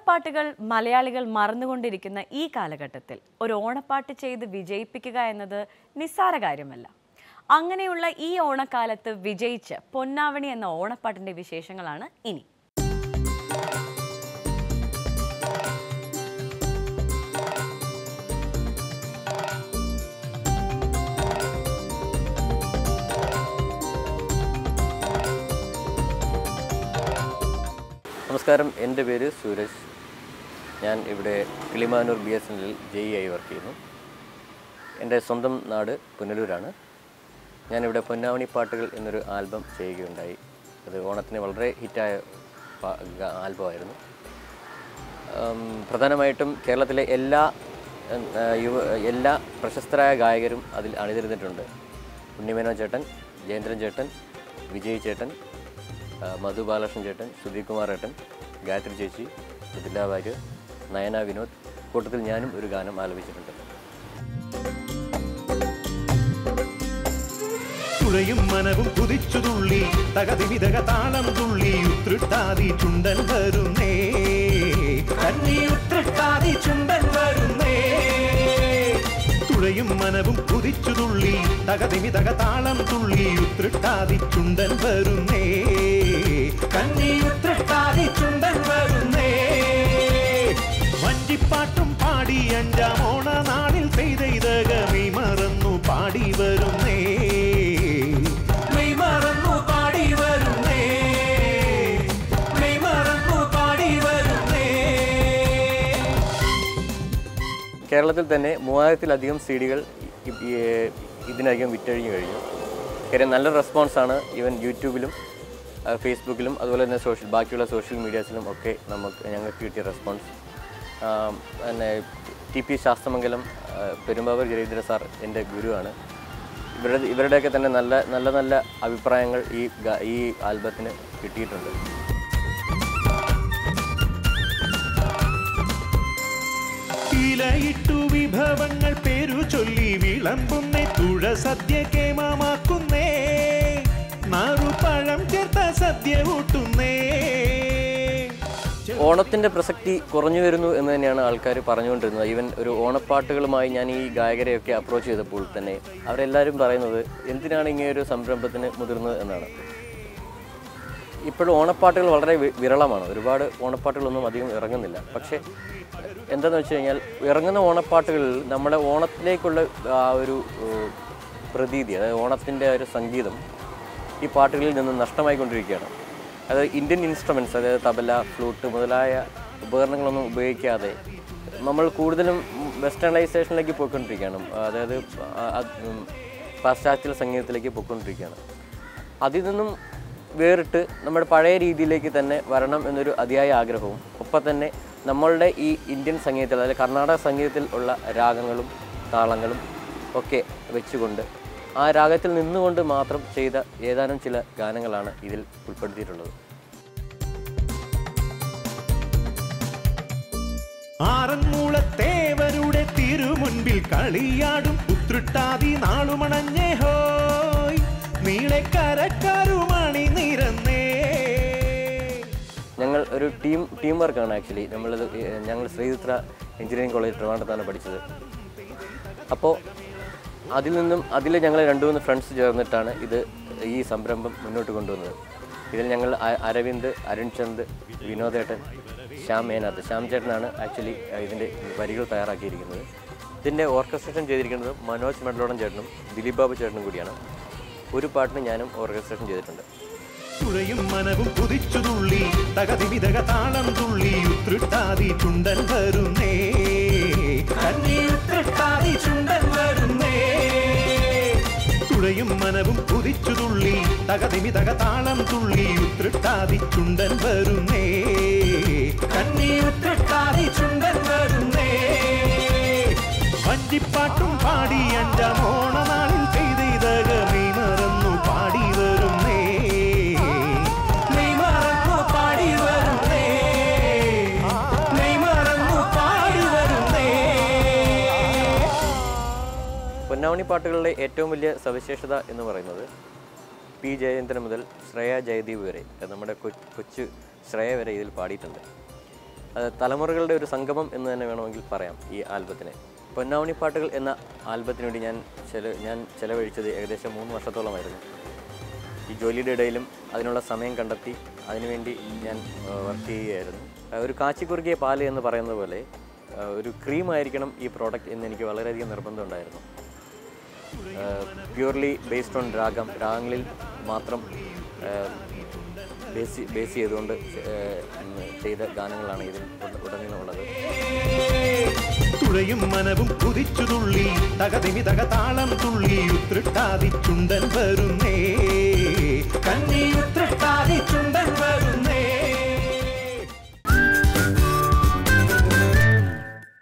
ഓണപ്പാട്ടുകൾ മലയാളികൾ മറന്നുകൊണ്ടിരിക്കുന്ന ഈ കാലഘട്ടത്തിൽ ഒരു ഓണപ്പാട്ട് ചെയ്ത് വിജയിപ്പിക്കുക എന്നത് നിസ്സാര കാര്യമല്ല അങ്ങനെയുള്ള ഈ ഓണക്കാലത്ത് വിജയിച്ച് പൊന്നാവണി എന്ന ഓണപ്പാട്ടിന്റെ വിശേഷങ്ങളാണ് ഇനി നമസ്കാരം എൻ്റെ പേര് സൂരജ് ഞാൻ ഇവിടെ കിളിമാനൂർ ബി എസ് എന്നിൽ ജെ ഇ ആയി വർക്ക് ചെയ്യുന്നു എൻ്റെ സ്വന്തം നാട് പുനലൂരാണ് ഞാനിവിടെ പൊന്നാവണി പാട്ടുകൾ എന്നൊരു ആൽബം ചെയ്യുകയുണ്ടായി അത് ഓണത്തിന് വളരെ ഹിറ്റായ പാ- ഗ- ആൽബമായിരുന്നു ഉം, പ്രധാനമായിട്ടും കേരളത്തിലെ എല്ലാ ഉം, ആ, യുവ എല്ലാ പ്രശസ്തരായ ഗായകരും അതിൽ അണിനിരുന്നിട്ടുണ്ട് ഉണ്ണിമേനോ ചേട്ടൻ ജയേന്ദ്രൻ ചേട്ടൻ വിജയ് ചേട്ടൻ ആ, മധു ബാലകൃഷ്ണൻ ചേട്ടൻ സുധീർ കുമാർ ഏട്ടൻ ഗായത്രി ചേച്ചി മൃദുല വാര്യർ നയന വിനോദ് കൂട്ടത്തിൽ ഞാനും ഒരു ഗാനം ആലപിച്ചിട്ടുണ്ട് തുഴയും മനവും കുതിച്ചു തുള്ളി തകതിമിതക താളം തുള്ളി ഉത്രട്ടാതി ചുണ്ടൻ വരുന്നേ കന്നി ഉത്രട്ടാതി ചുണ്ടൻ വരുന്നേ തുഴയും മനവും കുതിച്ചു തുള്ളി തകതിമിതക താളം തുള്ളി ഉത്രട്ടാതി ചുണ്ടൻ വരുന്നേ കന്നി ഉത്രട്ടാതി ചുണ്ടൻ വരുന്നേ വഞ്ചിപ്പാട്ടും പാടി അഞ്ചാം ഓണ നാളിൽ പെയ്തെയ്തക മെയ് മറന്നു പാടി വരുന്നേ മെയ് മറന്നു പാടി വരുന്നേ മെയ് മറന്നു പാടി വരുന്നേ കേരളത്തിൽ തന്നെ മൂവായിരത്തിലധികം സി ഡികൾ ഇതിനകം വിറ്റഴിഞ്ഞു കഴിഞ്ഞു കാര്യം നല്ല റെസ്പോൺസാണ് ഈവൻ യൂട്യൂബിലും ആ, ഫേസ്ബുക്കിലും അതുപോലെ തന്നെ സോഷ്യൽ ബാക്കിയുള്ള സോഷ്യൽ മീഡിയാസിലും ഒക്കെ നമുക്ക് ഞങ്ങൾക്ക് കിട്ടിയ റെസ്പോൺസ് ആ, പിന്നെ ടി പി ശാസ്തമംഗലം ആ, പെരുമ്പാവൂർ ജയീന്ദ്ര സാർ എൻ്റെ ഗുരുവാണ് ഇവരുടെ ഇവരുടെയൊക്കെ തന്നെ നല്ല നല്ല നല്ല അഭിപ്രായങ്ങൾ ഈ ഗ- ഈ ആൽബത്തിന് കിട്ടിയിട്ടുണ്ട് ഇലയിട്ടു വിഭവങ്ങൾ പേരു ചൊല്ലി വിളമ്പുന്നേ തുഴ സദ്യ കേമമാക്കുന്നേ നാറുപഴം ചേർത്ത സദ്യ ഊട്ടുന്നേ ഓണത്തിൻ്റെ പ്രസക്തി കുറഞ്ഞു വരുന്നു എന്ന് തന്നെയാണ് ആൾക്കാർ പറഞ്ഞുകൊണ്ടിരുന്നത് ഈവൻ ഒരു ഓണപ്പാട്ടുകളുമായി ഞാൻ ഈ ഗായകരെയൊക്കെ അപ്രോച്ച് ചെയ്തപ്പോൾ തന്നെ അവരെല്ലാവരും പറയുന്നത് എന്തിനാണ് ഇങ്ങനെ ഒരു സംരംഭത്തിന് മുതിർന്നത് എന്നാണ് ഇപ്പോഴും ഓണപ്പാട്ടുകൾ വളരെ വി- വിരളമാണ് ഒരുപാട് ഓണപ്പാട്ടുകളൊന്നും അധികം ഇറങ്ങുന്നില്ല പക്ഷേ എന്താണെന്ന് വെച്ച് കഴിഞ്ഞാൽ ഇറങ്ങുന്ന ഓണപ്പാട്ടുകളിൽ നമ്മുടെ ഓണത്തിലേക്കുള്ള ആ ഒരു ഏഹ്, പ്രതീതി അതായത് ഓണത്തിൻ്റെ ഒരു സംഗീതം ഈ പാട്ടുകളിൽ നിന്ന് നഷ്ടമായിക്കൊണ്ടിരിക്കുകയാണ് അതായത് ഇന്ത്യൻ ഇൻസ്ട്രുമെൻറ്റ്സ് അതായത് തബല ഫ്ലൂട്ട് മുതലായ ഉപകരണങ്ങളൊന്നും ഉപയോഗിക്കാതെ നമ്മൾ കൂടുതലും വെസ്റ്റേണൈസേഷനിലേക്ക് പോയിക്കൊണ്ടിരിക്കുകയാണ് അതായത് ആ- അത് ഉം പാശ്ചാത്യ സംഗീതത്തിലേക്ക് പോയിക്കൊണ്ടിരിക്കുകയാണ് അതിൽ നിന്നും വേറിട്ട് നമ്മുടെ പഴയ രീതിയിലേക്ക് തന്നെ വരണം എന്നൊരു അതിയായ ആഗ്രഹവും ഒപ്പം തന്നെ നമ്മളുടെ ഈ ഇന്ത്യൻ സംഗീതത്തിൽ അതായത് കർണാടക സംഗീതത്തിൽ ഉള്ള രാഗങ്ങളും താളങ്ങളും ഒക്കെ വെച്ചുകൊണ്ട് ആ രാഗത്തിൽ നിന്നുകൊണ്ട് മാത്രം ചെയ്ത ഏതാനും ചില ഗാനങ്ങളാണ് ഇതിൽ ഉൾപ്പെടുത്തിയിട്ടുള്ളത് ആറന്മുളത്തേവരുടെ തിരുമുൻപിൽ കളിയാടും ഉത്രട്ടാതി നാളുമണഞ്ഞേ ഹോയ് നീളെ കരക്കാരുമണി നിരന്നേ ഞങ്ങൾ ഒരു ടീം ടീം വർക്കാണ് ആക്ച്വലി നമ്മളത് ഏഹ് ഞങ്ങൾ ശ്രീചിത്ര എഞ്ചിനീയറിംഗ് കോളേജ് ട്രിവാൻഡത്താണ് പഠിച്ചത് അപ്പോൾ അതിൽ നിന്നും അതിൽ ഞങ്ങൾ രണ്ട് മൂന്ന് ഫ്രണ്ട്സ് ചേർന്നിട്ടാണ് ഇത് ഈ സംരംഭം മുന്നോട്ട് കൊണ്ടുവന്നത് ഇതിൽ ഞങ്ങൾ അ- അരവിന്ദ് അരുൺ ചന്ദ് വിനോദേട്ടൻ ശ്യാം മേനാഥ് ശ്യാം ചേട്ടനാണ് ആക്ച്വലി ഇതിൻ്റെ വരികൾ തയ്യാറാക്കിയിരിക്കുന്നത് ഇതിൻ്റെ ഓർക്കസ്ട്രേഷൻ ചെയ്തിരിക്കുന്നത് മനോജ് മെഡലോടൻ ചേട്ടനും ദിലീപ് ബാബു ചേട്ടനും കൂടിയാണ് ഒരു പാട്ടിന് ഞാനും ഓർക്കസ്ട്രേഷൻ ചെയ്തിട്ടുണ്ട് തുഴയും മനവും കുതിച്ചു തുള്ളി തകതിമിതക താളം തുള്ളി ഉത്രട്ടാതി ചുണ്ടൻ വരുന്നേ കന്നി ഉത്രട്ടാതി ചുണ്ടൻ വരുന്നേ തുഴയും മനവും കുതിച്ചു തുള്ളി തകതിമിതക താളം തുള്ളി ഉത്രട്ടാതി ചുണ്ടൻ വരുന്നേ കന്നി ഉത്രട്ടാതി ചുണ്ടൻ വരുന്നേ വഞ്ചിപ്പാട്ടും പാടി അഞ്ചാം ഓണനാളിൽ പെയ്തെയ്തക മെയ് മറന്നു പാടി വരുന്നേ മെയ് മറന്നു പാടി വരുന്നേ മെയ് മറന്നു പാടി വരുന്നേ പൊന്നാവണി പാട്ടുകളുടെ ഏറ്റവും വലിയ സവിശേഷത എന്ന് പറയുന്നത് പി ജയചന്ദ്രൻ മുതൽ ശ്രേയ ജയദീപ് വരെ അത് നമ്മുടെ കൊ- കൊച്ചു ശ്രേയ വരെ ഇതിൽ പാടിയിട്ടുണ്ട് അത് തലമുറകളുടെ ഒരു സംഗമം എന്ന് തന്നെ വേണമെങ്കിൽ പറയാം ഈ ആൽബത്തിനെ പൊന്നാവണി പാട്ടുകൾ എന്ന ആൽബത്തിന് വേണ്ടി ഞാൻ ചെല ഞാൻ ചെലവഴിച്ചത് ഏകദേശം മൂന്ന് വർഷത്തോളമായിരുന്നു ഈ ജോലിയുടെ ഇടയിലും അതിനുള്ള സമയം കണ്ടെത്തി അതിനുവേണ്ടി ഞാൻ വർക്ക് ചെയ്യുകയായിരുന്നു ആ, ഒരു കാച്ചിക്കുറുക്കിയ പാല് എന്ന് പറയുന്നത് പോലെ ആ, ഒരു ക്രീം ആയിരിക്കണം ഈ പ്രോഡക്റ്റ് എന്ന് എനിക്ക് വളരെയധികം നിർബന്ധമുണ്ടായിരുന്നു പ്യൂർലി ബേസ്ഡ് ഓൺ രാഗം രാഗങ്ങളിൽ മാത്രം ബേസ് ബേസ് ചെയ്തുകൊണ്ട് ആ, ചെയ്ത ഗാനങ്ങളാണ് ഇതിൽ ഉട- ഉടനീളമുള്ളത് തുഴയും മനവും കുതിച്ചു തുള്ളി തകതിമി തക താളം തുള്ളി ഉത്രട്ടാതി ചുണ്ടൻ വരുന്നേ കന്നി ഉത്രട്ടാതി ചുണ്ടൻ വരുന്നേ